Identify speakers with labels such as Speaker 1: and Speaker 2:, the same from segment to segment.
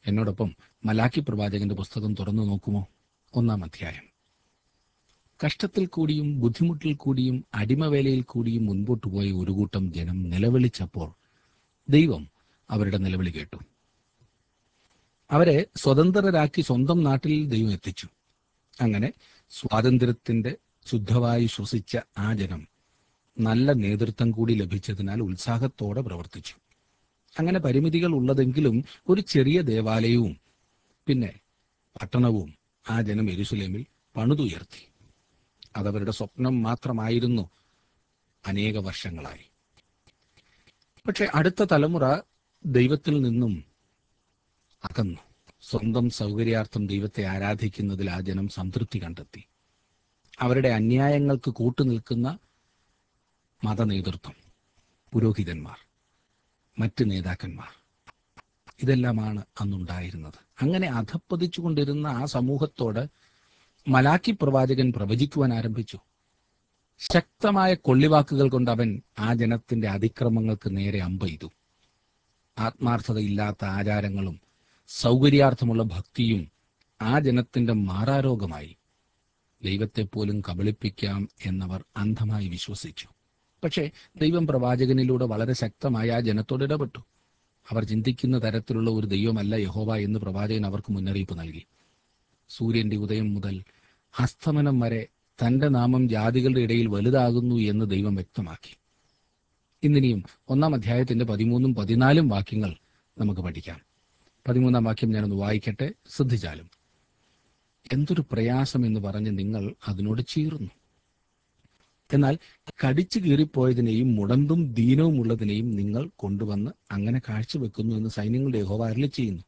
Speaker 1: എന്നോടൊപ്പം മലാക്കി പ്രവാചകന്റെ പുസ്തകം തുറന്നു നോക്കുമോ ഒന്നാം അധ്യായം കഷ്ടത്തിൽ കൂടിയും ബുദ്ധിമുട്ടിൽ കൂടിയും അടിമവേലയിൽ കൂടിയും മുൻപോട്ട് പോയ ഒരു കൂട്ടം ജനം നിലവിളിച്ചപ്പോൾ ദൈവം അവരുടെ നിലവിളി കേട്ടു അവരെ സ്വതന്ത്രരാക്കി സ്വന്തം നാട്ടിൽ ദൈവം എത്തിച്ചു അങ്ങനെ സ്വാതന്ത്ര്യത്തിന്റെ ശുദ്ധവായു ശ്വസിച്ച ആ ജനം നല്ല നേതൃത്വം കൂടി ലഭിച്ചതിനാൽ ഉത്സാഹത്തോടെ പ്രവർത്തിച്ചു അങ്ങനെ പരിമിതികൾ ഉള്ളതെങ്കിലും ഒരു ചെറിയ ദേവാലയവും പിന്നെ പട്ടണവും ആ ജനം എരുസലേമിൽ പണിതുയർത്തി അതവരുടെ സ്വപ്നം മാത്രമായിരുന്നു അനേക വർഷങ്ങളായി പക്ഷെ അടുത്ത തലമുറ ദൈവത്തിൽ നിന്നും അകന്നു സ്വന്തം സൗകര്യാർത്ഥം ദൈവത്തെ ആരാധിക്കുന്നതിൽ ആ ജനം സംതൃപ്തി കണ്ടെത്തി അവരുടെ അന്യായങ്ങൾക്ക് കൂട്ടുനിൽക്കുന്ന മതനേതൃത്വം പുരോഹിതന്മാർ മറ്റ് നേതാക്കന്മാർ ഇതെല്ലാമാണ് അന്നുണ്ടായിരുന്നത് അങ്ങനെ അധപ്പതിച്ചുകൊണ്ടിരുന്ന ആ സമൂഹത്തോട് മലാക്കി പ്രവാചകൻ പ്രവചിക്കുവാൻ ആരംഭിച്ചു ശക്തമായ കൊള്ളിവാക്കുകൾ കൊണ്ട് അവൻ ആ ജനത്തിന്റെ അതിക്രമങ്ങൾക്ക് നേരെ അമ്പെയ്തു ആത്മാർത്ഥതയില്ലാത്ത ആചാരങ്ങളും സൗകര്യാർത്ഥമുള്ള ഭക്തിയും ആ ജനത്തിന്റെ മാറാരോഗമായി ദൈവത്തെ പോലും കബളിപ്പിക്കാം എന്നവർ അന്ധമായി വിശ്വസിച്ചു പക്ഷേ ദൈവം പ്രവാചകനിലൂടെ വളരെ ശക്തമായി ആ ജനത്തോട് ഇടപെട്ടു അവർ ചിന്തിക്കുന്ന തരത്തിലുള്ള ഒരു ദൈവമല്ല യഹോവ എന്ന് പ്രവാചകൻ അവർക്ക് മുന്നറിയിപ്പ് നൽകി സൂര്യന്റെ ഉദയം മുതൽ അസ്തമനം വരെ തന്റെ നാമം ജാതികളുടെ ഇടയിൽ വലുതാകുന്നു എന്ന് ദൈവം വ്യക്തമാക്കി ഇന്നിനിയും ഒന്നാം അധ്യായത്തിന്റെ പതിമൂന്നും പതിനാലും വാക്യങ്ങൾ നമുക്ക് പഠിക്കാം പതിമൂന്നാം വാക്യം ഞാനൊന്ന് വായിക്കട്ടെ ശ്രദ്ധിച്ചാലും എന്തൊരു പ്രയാസം എന്ന് പറഞ്ഞ് നിങ്ങൾ അതിനോട് ചീറുന്നു എന്നാൽ കടിച്ചു കീറിപ്പോയതിനെയും മുടന്തും ദീനവും ഉള്ളതിനെയും നിങ്ങൾ കൊണ്ടുവന്ന് അങ്ങനെ കാഴ്ചവെക്കുന്നു എന്ന് സൈന്യങ്ങളുടെ യഹോവ അരളി ചെയ്യുന്നു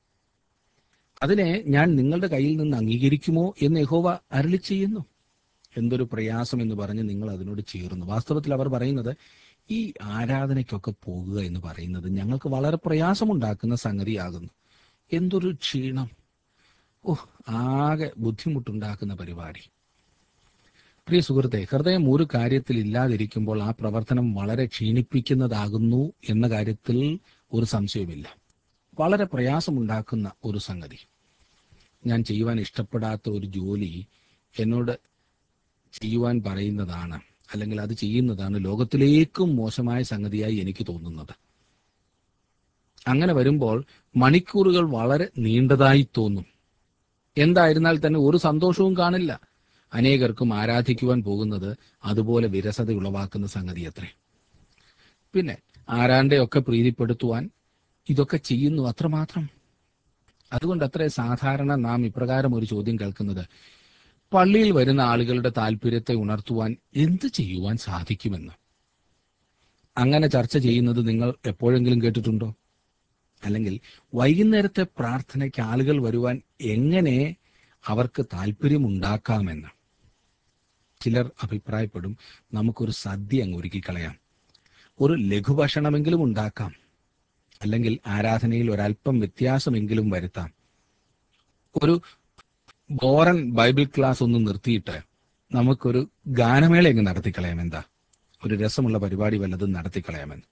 Speaker 1: അതിനെ ഞാൻ നിങ്ങളുടെ കയ്യിൽ നിന്ന് അംഗീകരിക്കുമോ എന്ന് യഹോവ അരളി ചെയ്യുന്നു എന്തൊരു പ്രയാസം എന്ന് പറഞ്ഞ് നിങ്ങൾ അതിനോട് ചീറുന്നു വാസ്തവത്തിൽ അവർ പറയുന്നത് ഈ ആരാധനയ്ക്കൊക്കെ പോകുക എന്ന് പറയുന്നത് ഞങ്ങൾക്ക് വളരെ പ്രയാസമുണ്ടാക്കുന്ന സംഗതിയാകുന്നു എന്തൊരു ക്ഷീണം ഓ ആകെ ബുദ്ധിമുട്ടുണ്ടാക്കുന്ന പരിപാടി പ്രിയ സുഹൃത്തെ ഹൃദയം ഒരു കാര്യത്തിൽ ഇല്ലാതിരിക്കുമ്പോൾ ആ പ്രവർത്തനം വളരെ ക്ഷീണിപ്പിക്കുന്നതാകുന്നു എന്ന കാര്യത്തിൽ ഒരു സംശയവുമില്ല വളരെ പ്രയാസമുണ്ടാക്കുന്ന ഒരു സംഗതി ഞാൻ ചെയ്യുവാൻ ഇഷ്ടപ്പെടാത്ത ഒരു ജോലി എന്നോട് ചെയ്യുവാൻ പറയുന്നതാണ് അല്ലെങ്കിൽ അത് ചെയ്യുന്നതാണ് ലോകത്തിലേക്കും മോശമായ സംഗതിയായി എനിക്ക് തോന്നുന്നത് അങ്ങനെ വരുമ്പോൾ മണിക്കൂറുകൾ വളരെ നീണ്ടതായി തോന്നും എന്തായിരുന്നാൽ തന്നെ ഒരു സന്തോഷവും കാണില്ല അനേകർക്കും ആരാധിക്കുവാൻ പോകുന്നത് അതുപോലെ വിരസത ഉളവാക്കുന്ന സംഗതി അത്രേ പിന്നെ ആരാണ്ടെയൊക്കെ പ്രീതിപ്പെടുത്തുവാൻ ഇതൊക്കെ ചെയ്യുന്നു അത്രമാത്രം അതുകൊണ്ട് അത്രേ സാധാരണ നാം ഇപ്രകാരം ഒരു ചോദ്യം കേൾക്കുന്നത് പള്ളിയിൽ വരുന്ന ആളുകളുടെ താല്പര്യത്തെ ഉണർത്തുവാൻ എന്ത് ചെയ്യുവാൻ സാധിക്കുമെന്ന് അങ്ങനെ ചർച്ച ചെയ്യുന്നത് നിങ്ങൾ എപ്പോഴെങ്കിലും കേട്ടിട്ടുണ്ടോ അല്ലെങ്കിൽ വൈകുന്നേരത്തെ പ്രാർത്ഥനയ്ക്ക് ആളുകൾ വരുവാൻ എങ്ങനെ അവർക്ക് താല്പര്യമുണ്ടാക്കാമെന്ന് ചിലർ അഭിപ്രായപ്പെടും നമുക്കൊരു സദ്യ അങ്ങ് ഒരുക്കിക്കളയാം ഒരു ലഘുഭക്ഷണമെങ്കിലും ഉണ്ടാക്കാം അല്ലെങ്കിൽ ആരാധനയിൽ ഒരല്പം വ്യത്യാസമെങ്കിലും വരുത്താം ഒരു ബോറൻ ബൈബിൾ ക്ലാസ് ഒന്ന് നിർത്തിയിട്ട് നമുക്കൊരു ഗാനമേള അങ്ങ് നടത്തിക്കളയാം എന്താ ഒരു രസമുള്ള പരിപാടി വല്ലതും നടത്തിക്കളയാമെന്ന്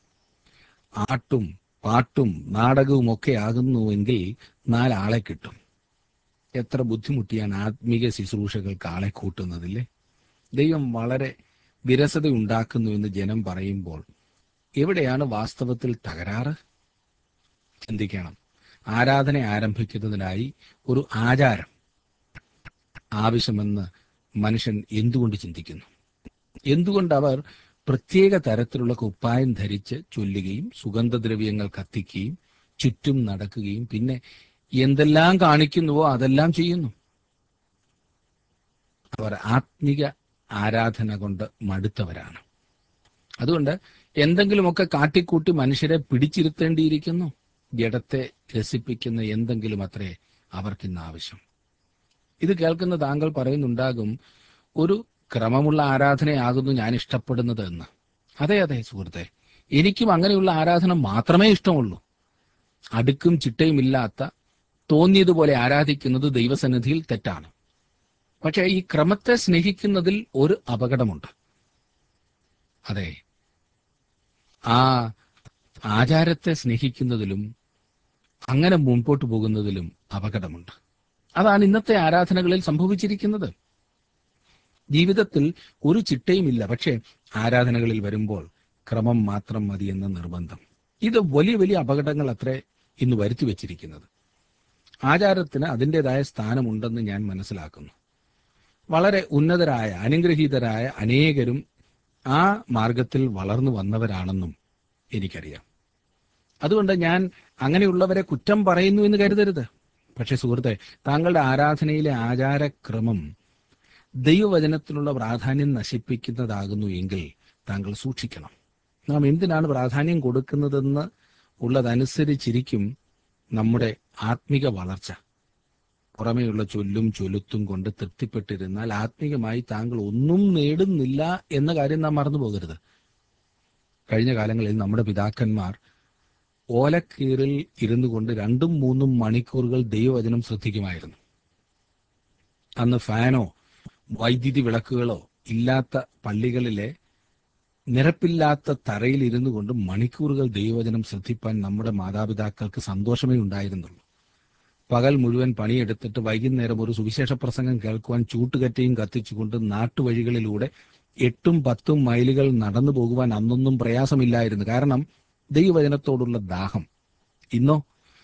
Speaker 1: ആട്ടും പാട്ടും നാടകവും ഒക്കെ ആകുന്നുവെങ്കിൽ നാലാളെ കിട്ടും എത്ര ബുദ്ധിമുട്ടിയാണ് ആത്മീക ശുശ്രൂഷകൾക്ക് ആളെ കൂട്ടുന്നതില്ലേ ദൈവം വളരെ വിരസത ഉണ്ടാക്കുന്നു എന്ന് ജനം പറയുമ്പോൾ എവിടെയാണ് വാസ്തവത്തിൽ തകരാറ് ചിന്തിക്കണം ആരാധന ആരംഭിക്കുന്നതിനായി ഒരു ആചാരം ആവശ്യമെന്ന് മനുഷ്യൻ എന്തുകൊണ്ട് ചിന്തിക്കുന്നു എന്തുകൊണ്ട് അവർ പ്രത്യേക തരത്തിലുള്ള കുപ്പായം ധരിച്ച് ചൊല്ലുകയും സുഗന്ധദ്രവ്യങ്ങൾ കത്തിക്കുകയും ചുറ്റും നടക്കുകയും പിന്നെ എന്തെല്ലാം കാണിക്കുന്നുവോ അതെല്ലാം ചെയ്യുന്നു അവർ ആത്മിക ആരാധന കൊണ്ട് മടുത്തവരാണ് അതുകൊണ്ട് എന്തെങ്കിലുമൊക്കെ കാട്ടിക്കൂട്ടി മനുഷ്യരെ പിടിച്ചിരുത്തേണ്ടിയിരിക്കുന്നു ജഡത്തെ രസിപ്പിക്കുന്ന എന്തെങ്കിലും അത്രേ അവർക്കിന്ന് ആവശ്യം ഇത് കേൾക്കുന്ന താങ്കൾ പറയുന്നുണ്ടാകും ഒരു ക്രമമുള്ള ആരാധനയാകുന്നു ഞാൻ ഇഷ്ടപ്പെടുന്നത് എന്ന് അതെ അതെ സുഹൃത്തെ എനിക്കും അങ്ങനെയുള്ള ആരാധന മാത്രമേ ഇഷ്ടമുള്ളൂ അടുക്കും ചിട്ടയും ഇല്ലാത്ത തോന്നിയതുപോലെ ആരാധിക്കുന്നത് ദൈവസന്നിധിയിൽ തെറ്റാണ് പക്ഷേ ഈ ക്രമത്തെ സ്നേഹിക്കുന്നതിൽ ഒരു അപകടമുണ്ട് അതെ ആ ആചാരത്തെ സ്നേഹിക്കുന്നതിലും അങ്ങനെ മുൻപോട്ട് പോകുന്നതിലും അപകടമുണ്ട് അതാണ് ഇന്നത്തെ ആരാധനകളിൽ സംഭവിച്ചിരിക്കുന്നത് ജീവിതത്തിൽ ഒരു ചിട്ടയുമില്ല പക്ഷേ ആരാധനകളിൽ വരുമ്പോൾ ക്രമം മാത്രം മതി എന്ന നിർബന്ധം ഇത് വലിയ വലിയ അപകടങ്ങൾ അത്രേ ഇന്ന് വരുത്തി വച്ചിരിക്കുന്നത് ആചാരത്തിന് അതിൻ്റെതായ സ്ഥാനമുണ്ടെന്ന് ഞാൻ മനസ്സിലാക്കുന്നു വളരെ ഉന്നതരായ അനുഗ്രഹീതരായ അനേകരും ആ മാർഗത്തിൽ വളർന്നു വന്നവരാണെന്നും എനിക്കറിയാം അതുകൊണ്ട് ഞാൻ അങ്ങനെയുള്ളവരെ കുറ്റം പറയുന്നു എന്ന് കരുതരുത് പക്ഷേ സുഹൃത്തെ താങ്കളുടെ ആരാധനയിലെ ആചാരക്രമം ദൈവവചനത്തിനുള്ള പ്രാധാന്യം നശിപ്പിക്കുന്നതാകുന്നു എങ്കിൽ താങ്കൾ സൂക്ഷിക്കണം നാം എന്തിനാണ് പ്രാധാന്യം കൊടുക്കുന്നതെന്ന് ഉള്ളതനുസരിച്ചിരിക്കും നമ്മുടെ ആത്മിക വളർച്ച പുറമേയുള്ള ചൊല്ലും ചൊലുത്തും കൊണ്ട് തൃപ്തിപ്പെട്ടിരുന്നാൽ ആത്മീകമായി താങ്കൾ ഒന്നും നേടുന്നില്ല എന്ന കാര്യം നാം മറന്നു പോകരുത് കഴിഞ്ഞ കാലങ്ങളിൽ നമ്മുടെ പിതാക്കന്മാർ ഓലക്കീറിൽ ഇരുന്നു കൊണ്ട് രണ്ടും മൂന്നും മണിക്കൂറുകൾ ദൈവവചനം ശ്രദ്ധിക്കുമായിരുന്നു അന്ന് ഫാനോ വൈദ്യുതി വിളക്കുകളോ ഇല്ലാത്ത പള്ളികളിലെ നിരപ്പില്ലാത്ത തറയിൽ ഇരുന്നു കൊണ്ട് മണിക്കൂറുകൾ ദൈവവചനം ശ്രദ്ധിപ്പാൻ നമ്മുടെ മാതാപിതാക്കൾക്ക് സന്തോഷമേ ഉണ്ടായിരുന്നുള്ളൂ പകൽ മുഴുവൻ പണിയെടുത്തിട്ട് വൈകുന്നേരം ഒരു സുവിശേഷ പ്രസംഗം കേൾക്കുവാൻ ചൂട്ടുകറ്റയും കത്തിച്ചുകൊണ്ട് നാട്ടുവഴികളിലൂടെ എട്ടും പത്തും മൈലുകൾ നടന്നു പോകുവാൻ അന്നൊന്നും പ്രയാസമില്ലായിരുന്നു കാരണം ദൈവവചനത്തോടുള്ള ദാഹം ഇന്നോ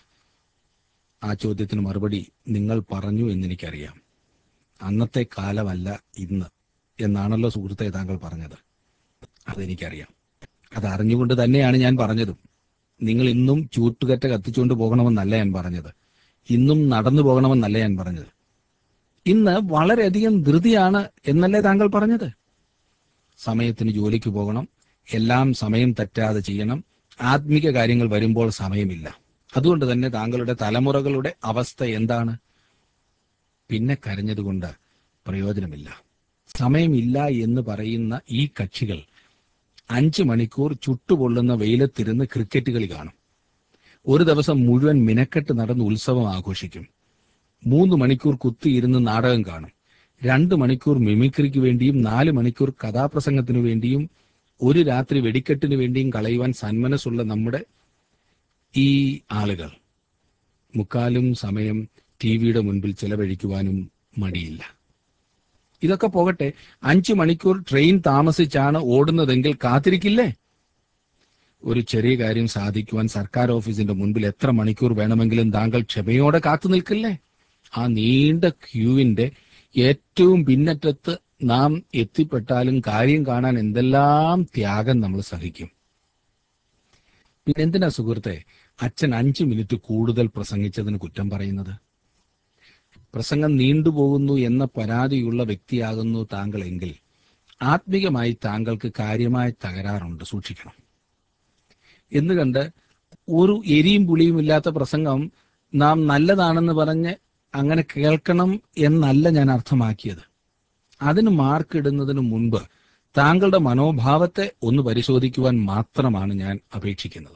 Speaker 1: ആ ചോദ്യത്തിന് മറുപടി നിങ്ങൾ പറഞ്ഞു എന്നെനിക്കറിയാം അന്നത്തെ കാലമല്ല ഇന്ന് എന്നാണല്ലോ സുഹൃത്തെ താങ്കൾ പറഞ്ഞത് അതെനിക്കറിയാം അത് അറിഞ്ഞുകൊണ്ട് തന്നെയാണ് ഞാൻ പറഞ്ഞതും നിങ്ങൾ ഇന്നും ചൂട്ടുകറ്റ കത്തിച്ചുകൊണ്ട് പോകണമെന്നല്ല ഞാൻ പറഞ്ഞത് ഇന്നും നടന്നു പോകണമെന്നല്ല ഞാൻ പറഞ്ഞത് ഇന്ന് വളരെയധികം ധൃതിയാണ് എന്നല്ലേ താങ്കൾ പറഞ്ഞത് സമയത്തിന് ജോലിക്ക് പോകണം എല്ലാം സമയം തെറ്റാതെ ചെയ്യണം ആത്മിക കാര്യങ്ങൾ വരുമ്പോൾ സമയമില്ല അതുകൊണ്ട് തന്നെ താങ്കളുടെ തലമുറകളുടെ അവസ്ഥ എന്താണ് പിന്നെ കരഞ്ഞതുകൊണ്ട് പ്രയോജനമില്ല സമയമില്ല എന്ന് പറയുന്ന ഈ കക്ഷികൾ അഞ്ച് മണിക്കൂർ ചുട്ടുപൊള്ളുന്ന വെയിലത്തിരുന്ന് ക്രിക്കറ്റ് കളി കാണും ഒരു ദിവസം മുഴുവൻ മിനക്കെട്ട് നടന്ന് ഉത്സവം ആഘോഷിക്കും മൂന്ന് മണിക്കൂർ കുത്തിയിരുന്ന് നാടകം കാണും രണ്ട് മണിക്കൂർ മിമിക്രിക്ക് വേണ്ടിയും നാല് മണിക്കൂർ കഥാപ്രസംഗത്തിനു വേണ്ടിയും ഒരു രാത്രി വെടിക്കെട്ടിന് വേണ്ടിയും കളയുവാൻ സന്മനസ്സുള്ള നമ്മുടെ ഈ ആളുകൾ മുക്കാലും സമയം ടി വിയുടെ മുൻപിൽ ചെലവഴിക്കുവാനും മടിയില്ല ഇതൊക്കെ പോകട്ടെ അഞ്ചു മണിക്കൂർ ട്രെയിൻ താമസിച്ചാണ് ഓടുന്നതെങ്കിൽ കാത്തിരിക്കില്ലേ ഒരു ചെറിയ കാര്യം സാധിക്കുവാൻ സർക്കാർ ഓഫീസിന്റെ മുൻപിൽ എത്ര മണിക്കൂർ വേണമെങ്കിലും താങ്കൾ ക്ഷമയോടെ കാത്തു നിൽക്കില്ലേ ആ നീണ്ട ക്യൂവിന്റെ ഏറ്റവും പിന്നറ്റത്ത് നാം എത്തിപ്പെട്ടാലും കാര്യം കാണാൻ എന്തെല്ലാം ത്യാഗം നമ്മൾ സഹിക്കും പിന്നെ എന്തിനാ സുഹൃത്തെ അച്ഛൻ അഞ്ചു മിനിറ്റ് കൂടുതൽ പ്രസംഗിച്ചതിന് കുറ്റം പറയുന്നത് പ്രസംഗം നീണ്ടുപോകുന്നു എന്ന പരാതിയുള്ള വ്യക്തിയാകുന്നു താങ്കളെങ്കിൽ ആത്മികമായി താങ്കൾക്ക് കാര്യമായ തകരാറുണ്ട് സൂക്ഷിക്കണം എന്ന് കണ്ട് ഒരു എരിയും പുളിയും ഇല്ലാത്ത പ്രസംഗം നാം നല്ലതാണെന്ന് പറഞ്ഞ് അങ്ങനെ കേൾക്കണം എന്നല്ല ഞാൻ അർത്ഥമാക്കിയത് അതിന് മാർക്ക് ഇടുന്നതിന് മുൻപ് താങ്കളുടെ മനോഭാവത്തെ ഒന്ന് പരിശോധിക്കുവാൻ മാത്രമാണ് ഞാൻ അപേക്ഷിക്കുന്നത്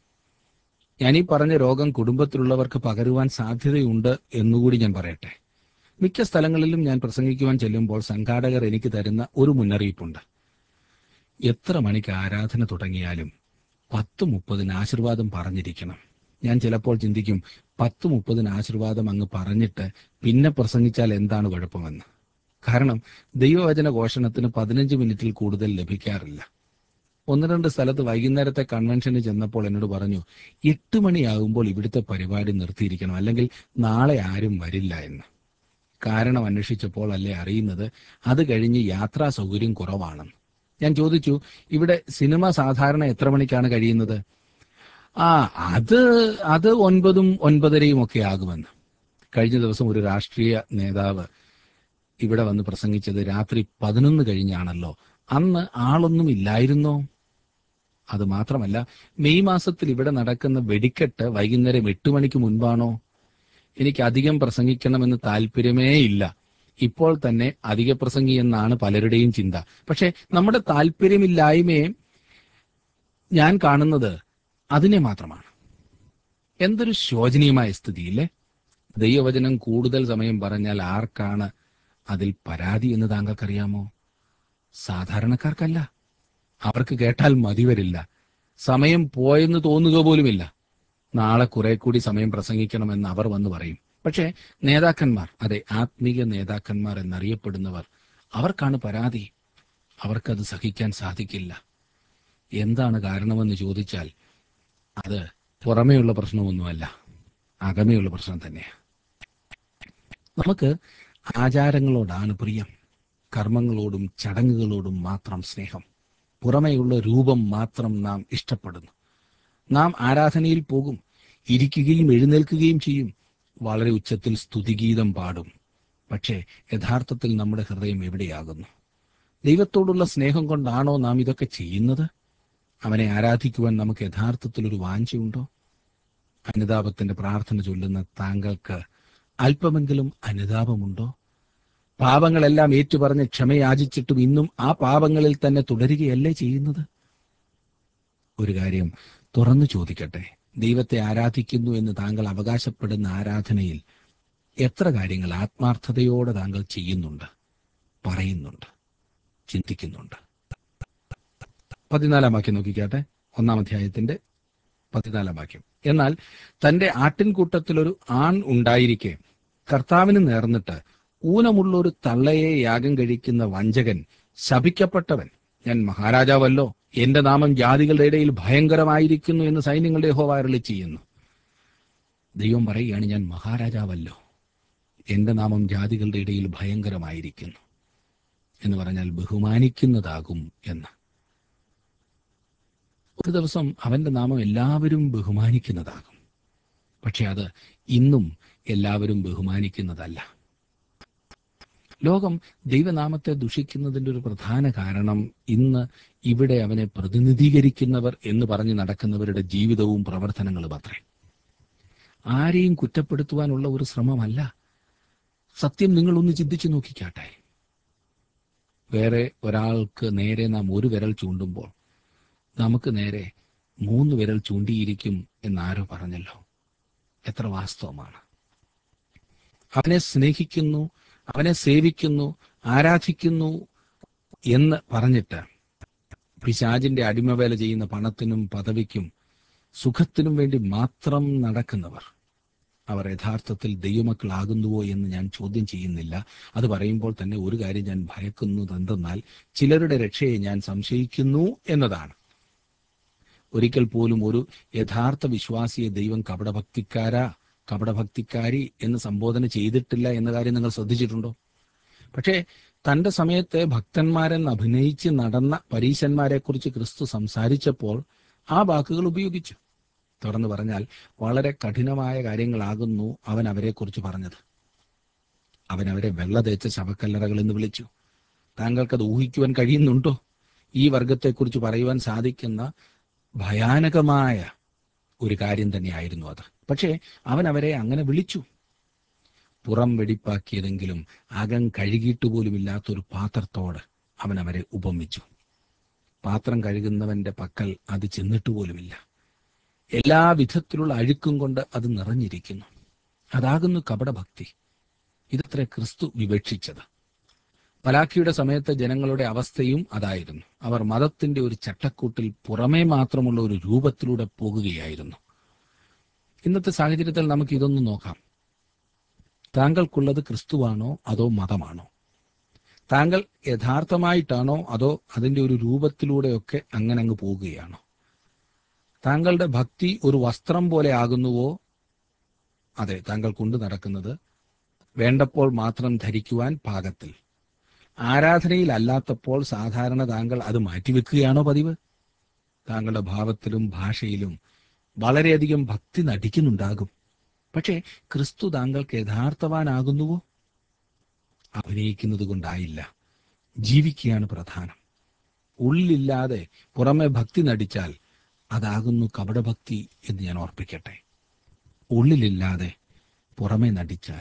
Speaker 1: ഞാൻ ഈ പറഞ്ഞ രോഗം കുടുംബത്തിലുള്ളവർക്ക് പകരുവാൻ സാധ്യതയുണ്ട് എന്നുകൂടി ഞാൻ പറയട്ടെ മിക്ക സ്ഥലങ്ങളിലും ഞാൻ പ്രസംഗിക്കുവാൻ ചെല്ലുമ്പോൾ സംഘാടകർ എനിക്ക് തരുന്ന ഒരു മുന്നറിയിപ്പുണ്ട് എത്ര മണിക്ക് ആരാധന തുടങ്ങിയാലും പത്ത് മുപ്പതിന് ആശീർവാദം പറഞ്ഞിരിക്കണം ഞാൻ ചിലപ്പോൾ ചിന്തിക്കും പത്ത് മുപ്പതിന് ആശീർവാദം അങ്ങ് പറഞ്ഞിട്ട് പിന്നെ പ്രസംഗിച്ചാൽ എന്താണ് കുഴപ്പമെന്ന് കാരണം ദൈവവചന ഘോഷണത്തിന് പതിനഞ്ച് മിനിറ്റിൽ കൂടുതൽ ലഭിക്കാറില്ല ഒന്ന് രണ്ട് സ്ഥലത്ത് വൈകുന്നേരത്തെ കൺവെൻഷന് ചെന്നപ്പോൾ എന്നോട് പറഞ്ഞു എട്ട് മണിയാകുമ്പോൾ ഇവിടുത്തെ പരിപാടി നിർത്തിയിരിക്കണം അല്ലെങ്കിൽ നാളെ ആരും വരില്ല എന്ന് കാരണം അന്വേഷിച്ചപ്പോൾ അല്ലേ അറിയുന്നത് അത് കഴിഞ്ഞ് യാത്രാ സൗകര്യം കുറവാണെന്ന് ഞാൻ ചോദിച്ചു ഇവിടെ സിനിമ സാധാരണ എത്ര മണിക്കാണ് കഴിയുന്നത് ആ അത് അത് ഒൻപതും ഒൻപതരയും ഒക്കെ ആകുമെന്ന് കഴിഞ്ഞ ദിവസം ഒരു രാഷ്ട്രീയ നേതാവ് ഇവിടെ വന്ന് പ്രസംഗിച്ചത് രാത്രി പതിനൊന്ന് കഴിഞ്ഞാണല്ലോ അന്ന് ആളൊന്നും ഇല്ലായിരുന്നോ അത് മാത്രമല്ല മെയ് മാസത്തിൽ ഇവിടെ നടക്കുന്ന വെടിക്കെട്ട് വൈകുന്നേരം എട്ട് മണിക്ക് മുൻപാണോ എനിക്ക് അധികം പ്രസംഗിക്കണമെന്ന് താല്പര്യമേ ഇല്ല ഇപ്പോൾ തന്നെ അധിക പ്രസംഗി എന്നാണ് പലരുടെയും ചിന്ത പക്ഷെ നമ്മുടെ താല്പര്യമില്ലായ്മയെ ഞാൻ കാണുന്നത് അതിനെ മാത്രമാണ് എന്തൊരു ശോചനീയമായ സ്ഥിതിയില്ലേ ദൈവവചനം കൂടുതൽ സമയം പറഞ്ഞാൽ ആർക്കാണ് അതിൽ പരാതി എന്ന് താങ്കൾക്കറിയാമോ സാധാരണക്കാർക്കല്ല അവർക്ക് കേട്ടാൽ മതി വരില്ല സമയം പോയെന്ന് തോന്നുക പോലുമില്ല നാളെ കുറെ കൂടി സമയം പ്രസംഗിക്കണമെന്ന് അവർ വന്ന് പറയും പക്ഷേ നേതാക്കന്മാർ അതെ ആത്മീയ നേതാക്കന്മാർ എന്നറിയപ്പെടുന്നവർ അവർക്കാണ് പരാതി അവർക്കത് സഹിക്കാൻ സാധിക്കില്ല എന്താണ് കാരണമെന്ന് ചോദിച്ചാൽ അത് പുറമേയുള്ള പ്രശ്നമൊന്നുമല്ല അകമേയുള്ള പ്രശ്നം തന്നെയാണ് നമുക്ക് ആചാരങ്ങളോടാണ് പ്രിയം കർമ്മങ്ങളോടും ചടങ്ങുകളോടും മാത്രം സ്നേഹം പുറമേയുള്ള രൂപം മാത്രം നാം ഇഷ്ടപ്പെടുന്നു നാം ആരാധനയിൽ പോകും ഇരിക്കുകയും എഴുന്നേൽക്കുകയും ചെയ്യും വളരെ ഉച്ചത്തിൽ സ്തുതിഗീതം പാടും പക്ഷേ യഥാർത്ഥത്തിൽ നമ്മുടെ ഹൃദയം എവിടെയാകുന്നു ദൈവത്തോടുള്ള സ്നേഹം കൊണ്ടാണോ നാം ഇതൊക്കെ ചെയ്യുന്നത് അവനെ ആരാധിക്കുവാൻ നമുക്ക് യഥാർത്ഥത്തിൽ ഒരു വാഞ്ചയുണ്ടോ അനുതാപത്തിന്റെ പ്രാർത്ഥന ചൊല്ലുന്ന താങ്കൾക്ക് അല്പമെങ്കിലും അനുതാപമുണ്ടോ പാപങ്ങളെല്ലാം ഏറ്റുപറഞ്ഞ് ക്ഷമയാചിച്ചിട്ടും ഇന്നും ആ പാപങ്ങളിൽ തന്നെ തുടരുകയല്ലേ ചെയ്യുന്നത് ഒരു കാര്യം തുറന്നു ചോദിക്കട്ടെ ദൈവത്തെ ആരാധിക്കുന്നു എന്ന് താങ്കൾ അവകാശപ്പെടുന്ന ആരാധനയിൽ എത്ര കാര്യങ്ങൾ ആത്മാർത്ഥതയോടെ താങ്കൾ ചെയ്യുന്നുണ്ട് പറയുന്നുണ്ട് ചിന്തിക്കുന്നുണ്ട് പതിനാലാം വാക്യം നോക്കിക്കാട്ടെ ഒന്നാം അധ്യായത്തിന്റെ പതിനാലാം വാക്യം എന്നാൽ തന്റെ ആട്ടിൻകൂട്ടത്തിലൊരു ആൺ ഉണ്ടായിരിക്കെ കർത്താവിന് നേർന്നിട്ട് ഊനമുള്ള ഒരു തള്ളയെ യാഗം കഴിക്കുന്ന വഞ്ചകൻ ശപിക്കപ്പെട്ടവൻ ഞാൻ മഹാരാജാവല്ലോ എന്റെ നാമം ജാതികളുടെ ഇടയിൽ ഭയങ്കരമായിരിക്കുന്നു എന്ന് സൈന്യങ്ങളുടെ യഹോവ അരുളി ചെയ്യുന്നു ദൈവം പറയുകയാണ് ഞാൻ മഹാരാജാവല്ലോ എന്റെ നാമം ജാതികളുടെ ഇടയിൽ ഭയങ്കരമായിരിക്കുന്നു എന്ന് പറഞ്ഞാൽ ബഹുമാനിക്കുന്നതാകും എന്ന് ഒരു ദിവസം അവന്റെ നാമം എല്ലാവരും ബഹുമാനിക്കുന്നതാകും പക്ഷെ അത് ഇന്നും എല്ലാവരും ബഹുമാനിക്കുന്നതല്ല ലോകം ദൈവനാമത്തെ ദുഷിക്കുന്നതിന്റെ ഒരു പ്രധാന കാരണം ഇന്ന് ഇവിടെ അവനെ പ്രതിനിധീകരിക്കുന്നവർ എന്ന് പറഞ്ഞു നടക്കുന്നവരുടെ ജീവിതവും പ്രവർത്തനങ്ങളും അത്രേ ആരെയും കുറ്റപ്പെടുത്തുവാനുള്ള ഒരു ശ്രമമല്ല സത്യം നിങ്ങളൊന്ന് ചിന്തിച്ചു നോക്കിക്കാട്ടെ വേറെ ഒരാൾക്ക് നേരെ നാം ഒരു വിരൽ ചൂണ്ടുമ്പോൾ നമുക്ക് നേരെ മൂന്ന് വിരൽ ചൂണ്ടിയിരിക്കും എന്നാരോ പറഞ്ഞല്ലോ എത്ര വാസ്തവമാണ് അവനെ സ്നേഹിക്കുന്നു അവനെ സേവിക്കുന്നു ആരാധിക്കുന്നു എന്ന് പറഞ്ഞിട്ട് പിശാജിന്റെ അടിമവേല ചെയ്യുന്ന പണത്തിനും പദവിക്കും സുഖത്തിനും വേണ്ടി മാത്രം നടക്കുന്നവർ അവർ യഥാർത്ഥത്തിൽ ദൈവമക്കളാകുന്നുവോ എന്ന് ഞാൻ ചോദ്യം ചെയ്യുന്നില്ല അത് പറയുമ്പോൾ തന്നെ ഒരു കാര്യം ഞാൻ ഭയക്കുന്നത് എന്തെന്നാൽ ചിലരുടെ രക്ഷയെ ഞാൻ സംശയിക്കുന്നു എന്നതാണ് ഒരിക്കൽ പോലും ഒരു യഥാർത്ഥ വിശ്വാസിയെ ദൈവം കപടഭക്തിക്കാരാ കപടഭക്തിക്കാരി എന്ന് സംബോധന ചെയ്തിട്ടില്ല എന്ന കാര്യം നിങ്ങൾ ശ്രദ്ധിച്ചിട്ടുണ്ടോ പക്ഷേ തന്റെ സമയത്ത് ഭക്തന്മാരെന്ന് അഭിനയിച്ച് നടന്ന പരീശന്മാരെ കുറിച്ച് ക്രിസ്തു സംസാരിച്ചപ്പോൾ ആ വാക്കുകൾ ഉപയോഗിച്ചു തുറന്നു പറഞ്ഞാൽ വളരെ കഠിനമായ കാര്യങ്ങളാകുന്നു അവൻ അവരെക്കുറിച്ച് പറഞ്ഞത് അവൻ അവരെ വെള്ള തേച്ച ശവക്കല്ലറകൾ എന്ന് വിളിച്ചു താങ്കൾക്കത് ഊഹിക്കുവാൻ കഴിയുന്നുണ്ടോ ഈ വർഗത്തെക്കുറിച്ച് പറയുവാൻ സാധിക്കുന്ന ഭയാനകമായ ഒരു കാര്യം തന്നെയായിരുന്നു അത് പക്ഷേ അവൻ അവരെ അങ്ങനെ വിളിച്ചു പുറം വെടിപ്പാക്കിയതെങ്കിലും അകം കഴുകിയിട്ട് പോലുമില്ലാത്തൊരു പാത്രത്തോട് അവൻ അവരെ ഉപമിച്ചു പാത്രം കഴുകുന്നവന്റെ പക്കൽ അത് ചെന്നിട്ട് പോലുമില്ല എല്ലാ വിധത്തിലുള്ള അഴുക്കും കൊണ്ട് അത് നിറഞ്ഞിരിക്കുന്നു അതാകുന്നു കപടഭക്തി ഇതത്ര ക്രിസ്തു വിവക്ഷിച്ചത് പലാഖിയുടെ സമയത്ത് ജനങ്ങളുടെ അവസ്ഥയും അതായിരുന്നു അവർ മതത്തിന്റെ ഒരു ചട്ടക്കൂട്ടിൽ പുറമേ മാത്രമുള്ള ഒരു രൂപത്തിലൂടെ പോകുകയായിരുന്നു ഇന്നത്തെ സാഹചര്യത്തിൽ നമുക്ക് ഇതൊന്ന് നോക്കാം താങ്കൾക്കുള്ളത് ക്രിസ്തുവാണോ അതോ മതമാണോ താങ്കൾ യഥാർത്ഥമായിട്ടാണോ അതോ അതിന്റെ ഒരു രൂപത്തിലൂടെയൊക്കെ അങ്ങനെ അങ്ങ് പോകുകയാണോ താങ്കളുടെ ഭക്തി ഒരു വസ്ത്രം പോലെ ആകുന്നുവോ അതെ താങ്കൾ കൊണ്ടു നടക്കുന്നത് വേണ്ടപ്പോൾ മാത്രം ധരിക്കുവാൻ പാകത്തിൽ ആരാധനയിലല്ലാത്തപ്പോൾ സാധാരണ താങ്കൾ അത് മാറ്റിവെക്കുകയാണോ പതിവ് താങ്കളുടെ ഭാവത്തിലും ഭാഷയിലും വളരെയധികം ഭക്തി നടിക്കുന്നുണ്ടാകും പക്ഷേ ക്രിസ്തു താങ്കൾക്ക് യഥാർത്ഥവാനാകുന്നുവോ അഭിനയിക്കുന്നത് കൊണ്ടായില്ല ജീവിക്കുകയാണ് പ്രധാനം ഉള്ളില്ലാതെ പുറമെ ഭക്തി നടിച്ചാൽ അതാകുന്നു കപടഭക്തി എന്ന് ഞാൻ ഓർപ്പിക്കട്ടെ ഉള്ളിലില്ലാതെ പുറമെ നടിച്ചാൽ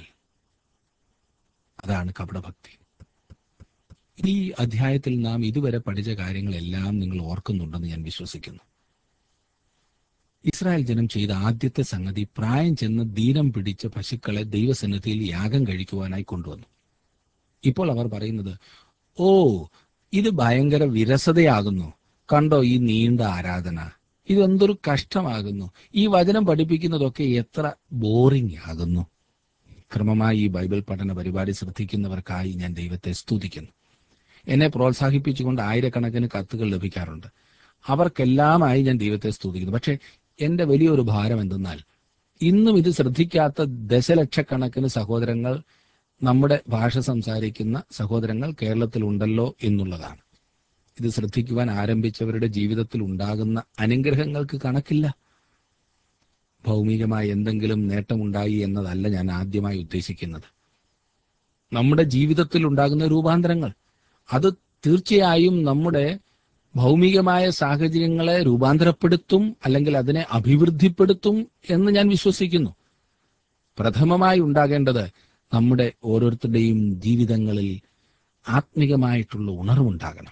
Speaker 1: അതാണ് കപടഭക്തി ഈ അധ്യായത്തിൽ നാം ഇതുവരെ പഠിച്ച കാര്യങ്ങളെല്ലാം നിങ്ങൾ ഓർക്കുന്നുണ്ടെന്ന് ഞാൻ വിശ്വസിക്കുന്നു ഇസ്രായേൽ ജനം ചെയ്ത ആദ്യത്തെ സംഗതി പ്രായം ചെന്ന് ദീനം പിടിച്ച പശുക്കളെ ദൈവസന്നിധിയിൽ യാഗം കഴിക്കുവാനായി കൊണ്ടുവന്നു ഇപ്പോൾ അവർ പറയുന്നത് ഓ ഇത് ഭയങ്കര വിരസതയാകുന്നു കണ്ടോ ഈ നീണ്ട ആരാധന ഇതെന്തൊരു കഷ്ടമാകുന്നു ഈ വചനം പഠിപ്പിക്കുന്നതൊക്കെ എത്ര ബോറിംഗ് ആകുന്നു ക്രമമായി ഈ ബൈബിൾ പഠന പരിപാടി ശ്രദ്ധിക്കുന്നവർക്കായി ഞാൻ ദൈവത്തെ സ്തുതിക്കുന്നു എന്നെ പ്രോത്സാഹിപ്പിച്ചുകൊണ്ട് ആയിരക്കണക്കിന് കത്തുകൾ ലഭിക്കാറുണ്ട് അവർക്കെല്ലാമായി ഞാൻ ദൈവത്തെ സ്തുതിക്കുന്നു പക്ഷേ എന്റെ വലിയൊരു ഭാരം എന്തെന്നാൽ ഇന്നും ഇത് ശ്രദ്ധിക്കാത്ത ദശലക്ഷക്കണക്കിന് സഹോദരങ്ങൾ നമ്മുടെ ഭാഷ സംസാരിക്കുന്ന സഹോദരങ്ങൾ കേരളത്തിലുണ്ടല്ലോ എന്നുള്ളതാണ് ഇത് ശ്രദ്ധിക്കുവാൻ ആരംഭിച്ചവരുടെ ജീവിതത്തിൽ ഉണ്ടാകുന്ന അനുഗ്രഹങ്ങൾക്ക് കണക്കില്ല ഭൗമികമായ എന്തെങ്കിലും നേട്ടമുണ്ടായി എന്നതല്ല ഞാൻ ആദ്യമായി ഉദ്ദേശിക്കുന്നത് നമ്മുടെ ജീവിതത്തിൽ ഉണ്ടാകുന്ന രൂപാന്തരങ്ങൾ അത് തീർച്ചയായും നമ്മുടെ ഭൗമികമായ സാഹചര്യങ്ങളെ രൂപാന്തരപ്പെടുത്തും അല്ലെങ്കിൽ അതിനെ അഭിവൃദ്ധിപ്പെടുത്തും എന്ന് ഞാൻ വിശ്വസിക്കുന്നു പ്രഥമമായി ഉണ്ടാകേണ്ടത് നമ്മുടെ ഓരോരുത്തരുടെയും ജീവിതങ്ങളിൽ ആത്മികമായിട്ടുള്ള ഉണർവുണ്ടാകണം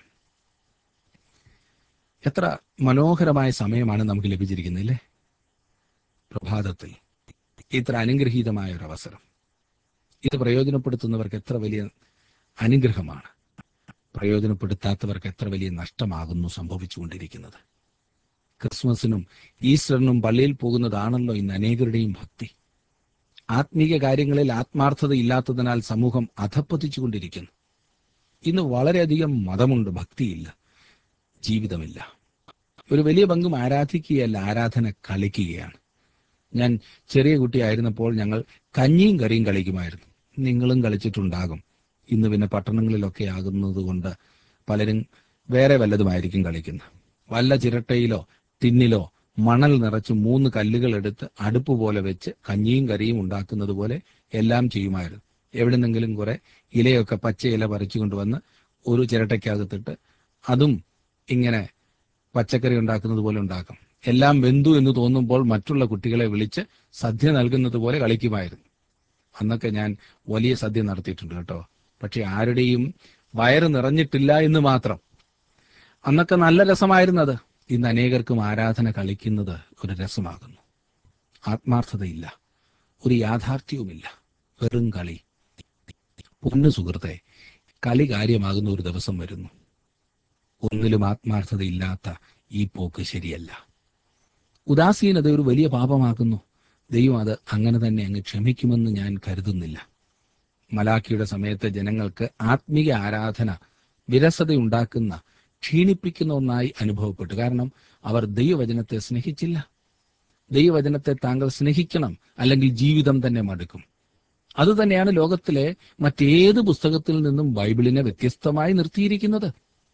Speaker 1: എത്ര മനോഹരമായ സമയമാണ് നമുക്ക് ലഭിച്ചിരിക്കുന്നില്ലേ പ്രഭാതത്തിൽ ഇത്ര അനുഗ്രഹീതമായ ഒരു അവസരം ഇത് പ്രയോജനപ്പെടുത്തുന്നവർക്ക് എത്ര വലിയ അനുഗ്രഹമാണ് പ്രയോജനപ്പെടുത്താത്തവർക്ക് എത്ര വലിയ നഷ്ടമാകുന്നു സംഭവിച്ചുകൊണ്ടിരിക്കുന്നത് ക്രിസ്മസിനും ഈസ്റ്ററിനും പള്ളിയിൽ പോകുന്നതാണല്ലോ ഇന്ന് അനേകരുടെയും ഭക്തി ആത്മീക കാര്യങ്ങളിൽ ആത്മാർത്ഥത ഇല്ലാത്തതിനാൽ സമൂഹം അധപ്പതിച്ചുകൊണ്ടിരിക്കുന്നു ഇന്ന് വളരെയധികം മതമുണ്ട് ഭക്തിയില്ല ജീവിതമില്ല ഒരു വലിയ പങ്കും ആരാധിക്കുകയല്ല ആരാധന കളിക്കുകയാണ് ഞാൻ ചെറിയ കുട്ടിയായിരുന്നപ്പോൾ ഞങ്ങൾ കഞ്ഞിയും കറിയും കളിക്കുമായിരുന്നു നിങ്ങളും കളിച്ചിട്ടുണ്ടാകും ഇന്ന് പിന്നെ പട്ടണങ്ങളിലൊക്കെ ആകുന്നത് കൊണ്ട് പലരും വേറെ വല്ലതുമായിരിക്കും കളിക്കുന്നത് വല്ല ചിരട്ടയിലോ ടിന്നിലോ മണൽ നിറച്ച് മൂന്ന് കല്ലുകൾ എടുത്ത് അടുപ്പ് പോലെ വെച്ച് കഞ്ഞിയും കറിയും ഉണ്ടാക്കുന്നത് പോലെ എല്ലാം ചെയ്യുമായിരുന്നു എവിടെന്നെങ്കിലും കുറെ ഇലയൊക്കെ പച്ച ഇല പറിച്ചു കൊണ്ടുവന്ന് ഒരു ചിരട്ടയ്ക്കകത്തിട്ട് അതും ഇങ്ങനെ പച്ചക്കറി ഉണ്ടാക്കുന്നത് പോലെ ഉണ്ടാക്കും എല്ലാം വെന്തു എന്ന് തോന്നുമ്പോൾ മറ്റുള്ള കുട്ടികളെ വിളിച്ച് സദ്യ നൽകുന്നത് പോലെ കളിക്കുമായിരുന്നു അന്നൊക്കെ ഞാൻ വലിയ സദ്യ നടത്തിയിട്ടുണ്ട് കേട്ടോ പക്ഷെ ആരുടെയും വയറ് നിറഞ്ഞിട്ടില്ല എന്ന് മാത്രം അന്നൊക്കെ നല്ല രസമായിരുന്നത് ഇന്ന് അനേകർക്കും ആരാധന കളിക്കുന്നത് ഒരു രസമാകുന്നു ആത്മാർത്ഥതയില്ല ഒരു യാഥാർത്ഥ്യവുമില്ല വെറും കളി പൊന്നു സുഹൃത്തെ കളി കാര്യമാകുന്ന ഒരു ദിവസം വരുന്നു ഒന്നിലും ആത്മാർത്ഥതയില്ലാത്ത ഈ പോക്ക് ശരിയല്ല ഉദാസീനത ഒരു വലിയ പാപമാകുന്നു ദൈവം അത് അങ്ങനെ തന്നെ അങ്ങ് ക്ഷമിക്കുമെന്ന് ഞാൻ കരുതുന്നില്ല മലാഖിയുടെ സമയത്ത് ജനങ്ങൾക്ക് ആത്മീയ ആരാധന വിരസതയുണ്ടാക്കുന്ന ക്ഷീണിപ്പിക്കുന്ന ഒന്നായി അനുഭവപ്പെട്ടു കാരണം അവർ ദൈവവചനത്തെ സ്നേഹിച്ചില്ല ദൈവവചനത്തെ താങ്കൾ സ്നേഹിക്കണം അല്ലെങ്കിൽ ജീവിതം തന്നെ മടുക്കും അതുതന്നെയാണ് ലോകത്തിലെ മറ്റേത് പുസ്തകത്തിൽ നിന്നും ബൈബിളിനെ വ്യത്യസ്തമായി നിർത്തിയിരിക്കുന്നത്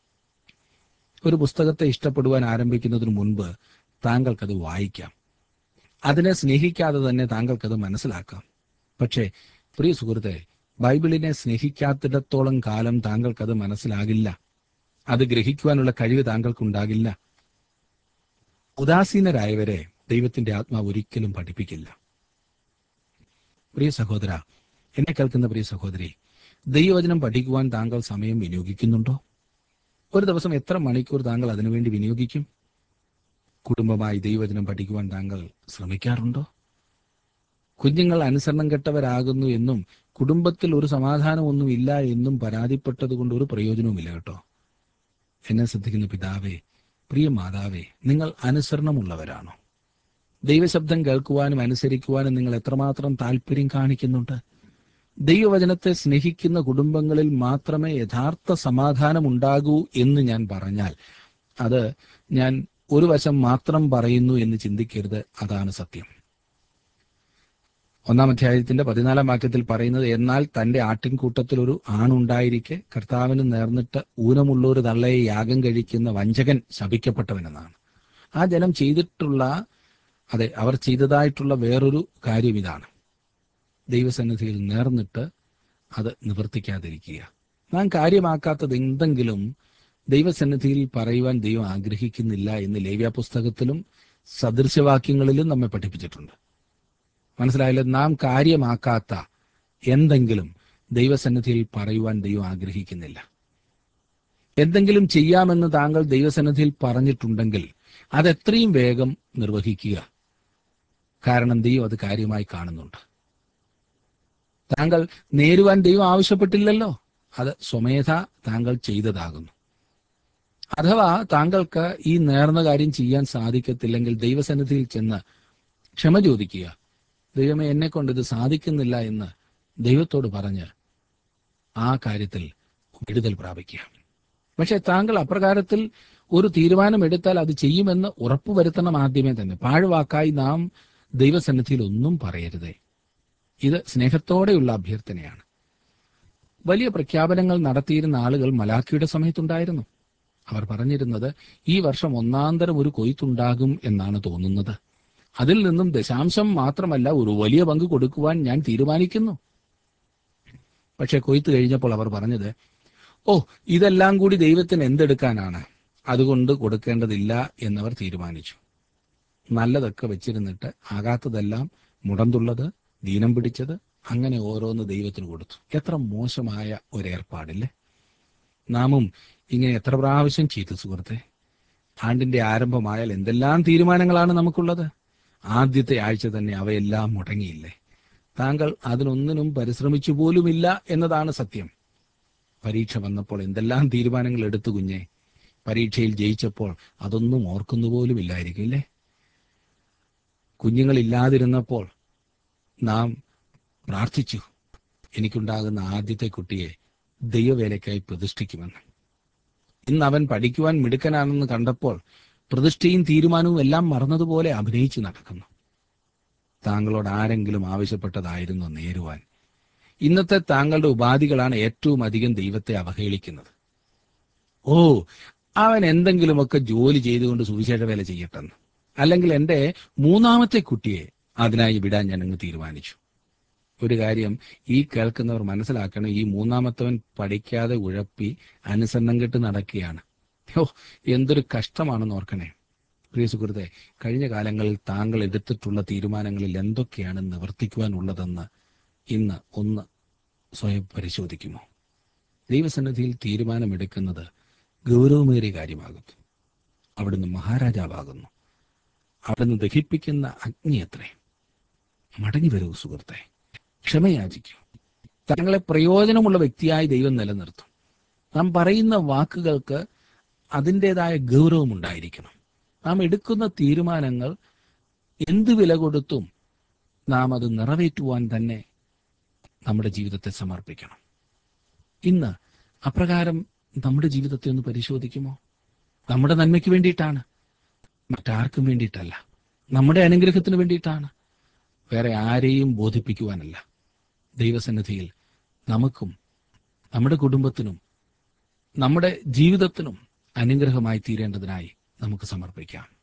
Speaker 1: ഒരു പുസ്തകത്തെ ഇഷ്ടപ്പെടുവാൻ ആരംഭിക്കുന്നതിന് മുൻപ് താങ്കൾക്കത് വായിക്കാം അതിനെ സ്നേഹിക്കാതെ തന്നെ താങ്കൾക്കത് മനസ്സിലാക്കാം പക്ഷേ പ്രിയ സുഹൃത്തെ ബൈബിളിനെ സ്നേഹിക്കാത്തിടത്തോളം കാലം താങ്കൾക്കത് മനസ്സിലാകില്ല അത് ഗ്രഹിക്കുവാനുള്ള കഴിവ് താങ്കൾക്കുണ്ടാകില്ല ഉദാസീനരായവരെ ദൈവത്തിന്റെ ആത്മാവ് ഒരിക്കലും പഠിപ്പിക്കില്ല പ്രിയ സഹോദര എന്നെ കേൾക്കുന്ന പ്രിയ സഹോദരി ദൈവവചനം പഠിക്കുവാൻ താങ്കൾ സമയം വിനിയോഗിക്കുന്നുണ്ടോ ഒരു ദിവസം എത്ര മണിക്കൂർ താങ്കൾ അതിനുവേണ്ടി വിനിയോഗിക്കും കുടുംബമായി ദൈവവചനം പഠിക്കുവാൻ താങ്കൾ ശ്രമിക്കാറുണ്ടോ കുഞ്ഞുങ്ങൾ അനുസരണം കെട്ടവരാകുന്നു എന്നും കുടുംബത്തിൽ ഒരു സമാധാനമൊന്നും ഇല്ല എന്നും പരാതിപ്പെട്ടത് കൊണ്ട് ഒരു പ്രയോജനവുമില്ല കേട്ടോ എന്നെ ശ്രദ്ധിക്കുന്ന പിതാവേ പ്രിയ മാതാവേ നിങ്ങൾ അനുസരണമുള്ളവരാണോ ദൈവശബ്ദം കേൾക്കുവാനും അനുസരിക്കുവാനും നിങ്ങൾ എത്രമാത്രം താല്പര്യം കാണിക്കുന്നുണ്ട് ദൈവവചനത്തെ സ്നേഹിക്കുന്ന കുടുംബങ്ങളിൽ മാത്രമേ യഥാർത്ഥ സമാധാനം ഉണ്ടാകൂ എന്ന് ഞാൻ പറഞ്ഞാൽ അത് ഞാൻ ഒരു വശം മാത്രം പറയുന്നു എന്ന് ചിന്തിക്കരുത് അതാണ് സത്യം ഒന്നാം അധ്യായത്തിന്റെ പതിനാലാം വാക്യത്തിൽ പറയുന്നത് എന്നാൽ തന്റെ ആട്ടിൻകൂട്ടത്തിൽ ഒരു ആണുണ്ടായിരിക്കെ കർത്താവിന് നേർന്നിട്ട് ഊനമുള്ള ഒരു തള്ളയെ യാഗം കഴിക്കുന്ന വഞ്ചകൻ ശപിക്കപ്പെട്ടവനെന്നാണ് ആ ജനം ചെയ്തിട്ടുള്ള അതെ അവർ ചെയ്തതായിട്ടുള്ള വേറൊരു കാര്യം ഇതാണ് ദൈവസന്നിധിയിൽ നേർന്നിട്ട് അത് നിവർത്തിക്കാതിരിക്കുക നാം കാര്യമാക്കാത്തത് എന്തെങ്കിലും ദൈവസന്നിധിയിൽ പറയുവാൻ ദൈവം ആഗ്രഹിക്കുന്നില്ല എന്ന് ലേവ്യ പുസ്തകത്തിലും സദൃശവാക്യങ്ങളിലും നമ്മെ പഠിപ്പിച്ചിട്ടുണ്ട് മനസ്സിലായാലും നാം കാര്യമാക്കാത്ത എന്തെങ്കിലും ദൈവസന്നിധിയിൽ പറയുവാൻ ദൈവം ആഗ്രഹിക്കുന്നില്ല എന്തെങ്കിലും ചെയ്യാമെന്ന് താങ്കൾ ദൈവസന്നിധിയിൽ പറഞ്ഞിട്ടുണ്ടെങ്കിൽ അത് എത്രയും വേഗം നിർവഹിക്കുക കാരണം ദൈവം അത് കാര്യമായി കാണുന്നുണ്ട് താങ്കൾ നേരുവാൻ ദൈവം ആവശ്യപ്പെട്ടില്ലല്ലോ അത് സ്വമേധ താങ്കൾ ചെയ്തതാകുന്നു അഥവാ താങ്കൾക്ക് ഈ നേർന്ന കാര്യം ചെയ്യാൻ സാധിക്കത്തില്ലെങ്കിൽ ദൈവസന്നിധിയിൽ ചെന്ന് ക്ഷമ ചോദിക്കുക ദൈവമേ എന്നെ കൊണ്ട് ഇത് സാധിക്കുന്നില്ല എന്ന് ദൈവത്തോട് പറഞ്ഞ് ആ കാര്യത്തിൽ വിടുതൽ പ്രാപിക്കുക പക്ഷെ താങ്കൾ അപ്രകാരത്തിൽ ഒരു തീരുമാനമെടുത്താൽ അത് ചെയ്യുമെന്ന് ഉറപ്പുവരുത്തണം ആദ്യമേ തന്നെ പാഴ്വാക്കായി നാം ദൈവസന്നിധിയിൽ ഒന്നും പറയരുതേ ഇത് സ്നേഹത്തോടെയുള്ള അഭ്യർത്ഥനയാണ് വലിയ പ്രഖ്യാപനങ്ങൾ നടത്തിയിരുന്ന ആളുകൾ മലാഖിയുടെ സമയത്തുണ്ടായിരുന്നു അവർ പറഞ്ഞിരുന്നത് ഈ വർഷം ഒന്നാന്തരം ഒരു കൊയ്ത്തുണ്ടാകും എന്നാണ് തോന്നുന്നത് അതിൽ നിന്നും ദശാംശം മാത്രമല്ല ഒരു വലിയ പങ്ക് കൊടുക്കുവാൻ ഞാൻ തീരുമാനിക്കുന്നു പക്ഷെ കൊയ്ത്ത് കഴിഞ്ഞപ്പോൾ അവർ പറഞ്ഞത് ഓ ഇതെല്ലാം കൂടി ദൈവത്തിന് എന്തെടുക്കാനാണ് അതുകൊണ്ട് കൊടുക്കേണ്ടതില്ല എന്നവർ തീരുമാനിച്ചു നല്ലതൊക്കെ വെച്ചിരുന്നിട്ട് ആകാത്തതെല്ലാം മുടന്തുള്ളത് ദീനം പിടിച്ചത് അങ്ങനെ ഓരോന്ന് ദൈവത്തിന് കൊടുത്തു എത്ര മോശമായ ഒരു ഏർപ്പാടില്ലേ നാമും ഇങ്ങനെ എത്ര പ്രാവശ്യം ചെയ്തു സുഹൃത്തെ ആണ്ടിന്റെ ആരംഭമായാൽ എന്തെല്ലാം തീരുമാനങ്ങളാണ് നമുക്കുള്ളത് ആദ്യത്തെ ആഴ്ച തന്നെ അവയെല്ലാം മുടങ്ങിയില്ലേ താങ്കൾ അതിനൊന്നിനും പരിശ്രമിച്ചു പോലുമില്ല എന്നതാണ് സത്യം പരീക്ഷ വന്നപ്പോൾ എന്തെല്ലാം തീരുമാനങ്ങൾ എടുത്തു കുഞ്ഞെ പരീക്ഷയിൽ ജയിച്ചപ്പോൾ അതൊന്നും ഓർക്കുന്നു പോലുമില്ലായിരിക്കും ഇല്ലേ കുഞ്ഞുങ്ങളില്ലാതിരുന്നപ്പോൾ നാം പ്രാർത്ഥിച്ചു എനിക്കുണ്ടാകുന്ന ആദ്യത്തെ കുട്ടിയെ ദൈവവേലയ്ക്കായി പ്രതിഷ്ഠിക്കുമെന്ന് ഇന്ന് അവൻ പഠിക്കുവാൻ മിടുക്കനാണെന്ന് കണ്ടപ്പോൾ പ്രതിഷ്ഠയും തീരുമാനവും എല്ലാം മറന്നതുപോലെ അഭിനയിച്ചു നടക്കുന്നു താങ്കളോട് ആരെങ്കിലും ആവശ്യപ്പെട്ടതായിരുന്നു നേരുവാൻ ഇന്നത്തെ താങ്കളുടെ ഉപാധികളാണ് ഏറ്റവും അധികം ദൈവത്തെ അവഹേളിക്കുന്നത് ഓ അവൻ എന്തെങ്കിലുമൊക്കെ ജോലി ചെയ്തുകൊണ്ട് സുവിശേഷ വേല ചെയ്യട്ടെന്ന് അല്ലെങ്കിൽ എൻ്റെ മൂന്നാമത്തെ കുട്ടിയെ അതിനായി വിടാൻ ഞാൻ അങ്ങ് തീരുമാനിച്ചു ഒരു കാര്യം ഈ കേൾക്കുന്നവർ മനസ്സിലാക്കണം ഈ മൂന്നാമത്തവൻ പഠിക്കാതെ ഉഴപ്പി അനുസരണം കെട്ട് നടക്കുകയാണ് ഓ എന്തൊരു കഷ്ടമാണെന്ന് ഓർക്കണേ പ്രിയ സുഹൃത്തെ കഴിഞ്ഞ കാലങ്ങളിൽ താങ്കൾ എടുത്തിട്ടുള്ള തീരുമാനങ്ങളിൽ എന്തൊക്കെയാണ് നിവർത്തിക്കുവാനുള്ളതെന്ന് ഇന്ന് ഒന്ന് സ്വയം പരിശോധിക്കുമോ ദൈവസന്നിധിയിൽ തീരുമാനമെടുക്കുന്നത് ഗൗരവമേറിയ കാര്യമാകുന്നു അവിടുന്ന് മഹാരാജാവാകുന്നു അവിടുന്ന് ദഹിപ്പിക്കുന്ന അഗ്നി അത്രേ മടങ്ങി വരൂ സുഹൃത്തെ ക്ഷമയാചിക്കൂ തങ്ങളെ പ്രയോജനമുള്ള വ്യക്തിയായി ദൈവം നിലനിർത്തും നാം പറയുന്ന വാക്കുകൾക്ക് അതിൻ്റെതായ ഗൗരവമുണ്ടായിരിക്കണം നാം എടുക്കുന്ന തീരുമാനങ്ങൾ എന്ത് വില കൊടുത്തും നാം അത് നിറവേറ്റുവാൻ തന്നെ നമ്മുടെ ജീവിതത്തെ സമർപ്പിക്കണം ഇന്ന് അപ്രകാരം നമ്മുടെ ജീവിതത്തെ ഒന്ന് പരിശോധിക്കുമോ നമ്മുടെ നന്മയ്ക്ക് വേണ്ടിയിട്ടാണ് മറ്റാർക്കും വേണ്ടിയിട്ടല്ല നമ്മുടെ അനുഗ്രഹത്തിന് വേണ്ടിയിട്ടാണ് വേറെ ആരെയും ബോധിപ്പിക്കുവാനല്ല ദൈവസന്നിധിയിൽ നമുക്കും നമ്മുടെ കുടുംബത്തിനും നമ്മുടെ ജീവിതത്തിനും അനുഗ്രഹമായി തീരേണ്ടതിനായി നമുക്ക് സമർപ്പിക്കാം